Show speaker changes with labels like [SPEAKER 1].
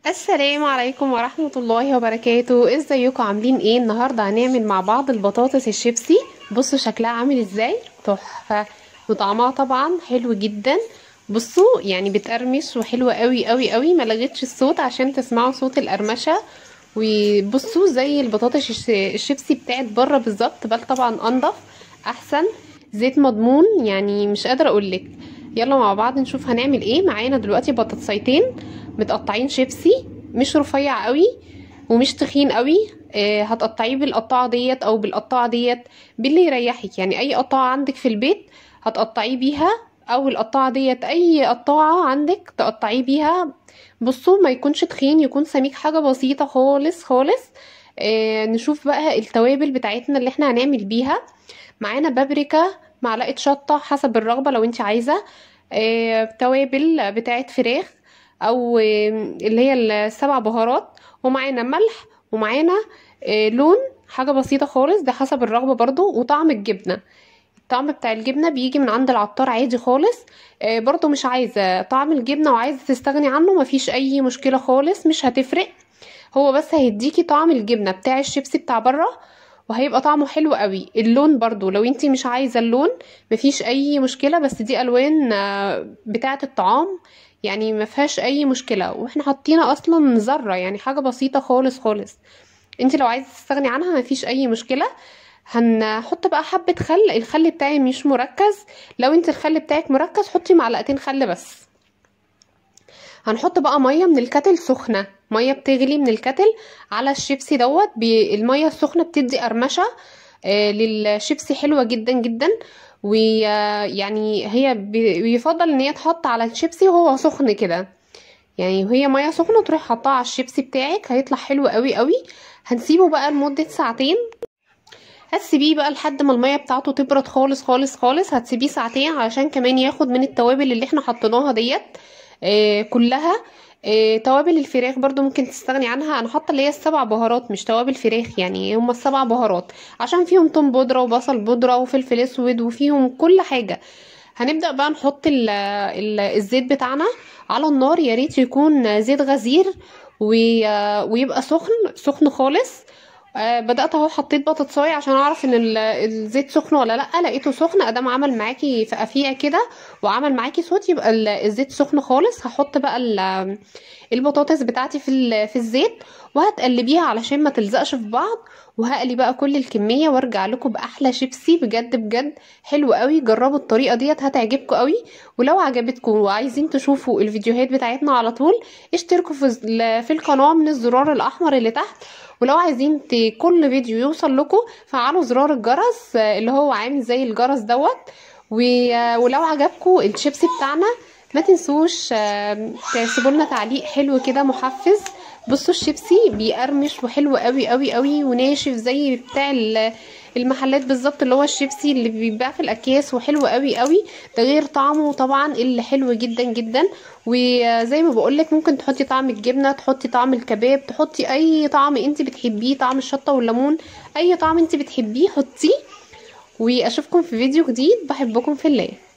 [SPEAKER 1] السلام عليكم ورحمة الله وبركاته ازيكم عاملين ايه النهاردة هنعمل مع بعض البطاطس الشيبسي بصوا شكلها عامل ازاي تحفة وطعمها طبعا حلو جدا بصوا يعني بتقرمش وحلوة قوي قوي قوي ما لغيتش الصوت عشان تسمعوا صوت القرمشة وبصوا زي البطاطس الش- الشيبسي بتاعت بره بالظبط بل طبعا انضف احسن زيت مضمون يعني مش قادرة اقولك يلا مع بعض نشوف هنعمل ايه معانا دلوقتي بطاطسيتين متقطعين شيبسي مش رفيع قوي ومش تخين قوي آه هتقطعيه بالقطاعه ديت او بالقطاعه ديت باللي يريحك يعني اي قطاعه عندك في البيت هتقطعيه بيها او القطاعه ديت اي قطاعه عندك تقطعيه بيها بصوا ما يكونش تخين يكون سميك حاجه بسيطه خالص خالص آه نشوف بقى التوابل بتاعتنا اللي احنا هنعمل بيها معانا بابريكا معلقه شطه حسب الرغبه لو انت عايزه آه توابل بتاعت فراخ او اللي هي السبع بهارات ومعانا ملح ومعانا لون حاجة بسيطة خالص ده حسب الرغبة برضو وطعم الجبنة الطعم بتاع الجبنة بيجي من عند العطار عادي خالص برضو مش عايزة طعم الجبنة وعايزة تستغني عنه مفيش اي مشكلة خالص مش هتفرق هو بس هيديكي طعم الجبنة بتاع الشيبسي بتاع بره وهيبقى طعمه حلو قوي اللون برضو لو انتي مش عايزة اللون مفيش اي مشكلة بس دي الوان بتاعة الطعام يعني ما فيهاش اي مشكله واحنا حاطينها اصلا ذره يعني حاجه بسيطه خالص خالص انت لو عايزه تستغني عنها ما فيش اي مشكله هنحط بقى حبه خل الخل بتاعي مش مركز لو انت الخل بتاعك مركز حطي معلقتين خل بس هنحط بقى ميه من الكتل سخنه ميه بتغلي من الكتل على الشيبسي دوت الميه السخنه بتدي قرمشه آه للشيبسي حلوه جدا جدا ويعني هي بيفضل ان هي تحط على الشيبسي وهو سخن كده يعني وهي ميه سخنه تروحي حطها على الشيبسي بتاعك هيطلع حلو قوي قوي هنسيبه بقى لمده ساعتين هتسيبيه بقى لحد ما الميه بتاعته تبرد خالص خالص خالص هتسيبيه ساعتين علشان كمان ياخد من التوابل اللي احنا حطيناها ديت آه كلها آه توابل الفراخ برضو ممكن تستغني عنها انا حاطه اللي هي السبع بهارات مش توابل فراخ يعني هما السبع بهارات عشان فيهم توم بودره وبصل بودره وفلفل اسود وفيهم كل حاجه هنبدا بقى نحط ال ال الزيت بتاعنا على النار يا ريت يكون زيت غزير ويبقى سخن سخن خالص آه بدات اهو حطيت بطاطساي عشان اعرف ان الزيت سخن ولا لا لقيته سخن ادام عمل معاكي فقفيقه كده وعمل معاكي صوت يبقى الزيت سخن خالص هحط بقى البطاطس بتاعتي في في الزيت وهتقلبيها علشان ما تلزقش في بعض وهقلي بقى كل الكميه وارجع لكم باحلى شيبسي بجد بجد حلو قوي جربوا الطريقه ديت هتعجبكم قوي ولو عجبتكم وعايزين تشوفوا الفيديوهات بتاعتنا على طول اشتركوا في في القناه من الزرار الاحمر اللي تحت ولو عايزين كل فيديو يوصل لكم فعلوا زرار الجرس اللي هو عامل زي الجرس دوت ولو عجبكم الشيبسي بتاعنا ما تنسوش تسيبوا لنا تعليق حلو كده محفز بصوا الشيبسي بيقرمش وحلو قوي قوي قوي وناشف زي بتاع المحلات بالظبط اللي هو الشيبسي اللي بيتباع في الاكياس وحلو قوي قوي ده غير طعمه طبعا اللي حلو جدا جدا وزي ما بقولك ممكن تحطي طعم الجبنه تحطي طعم الكباب تحطي اي طعم انت بتحبيه طعم الشطه والليمون اي طعم انت بتحبيه حطيه واشوفكم في فيديو جديد بحبكم في الله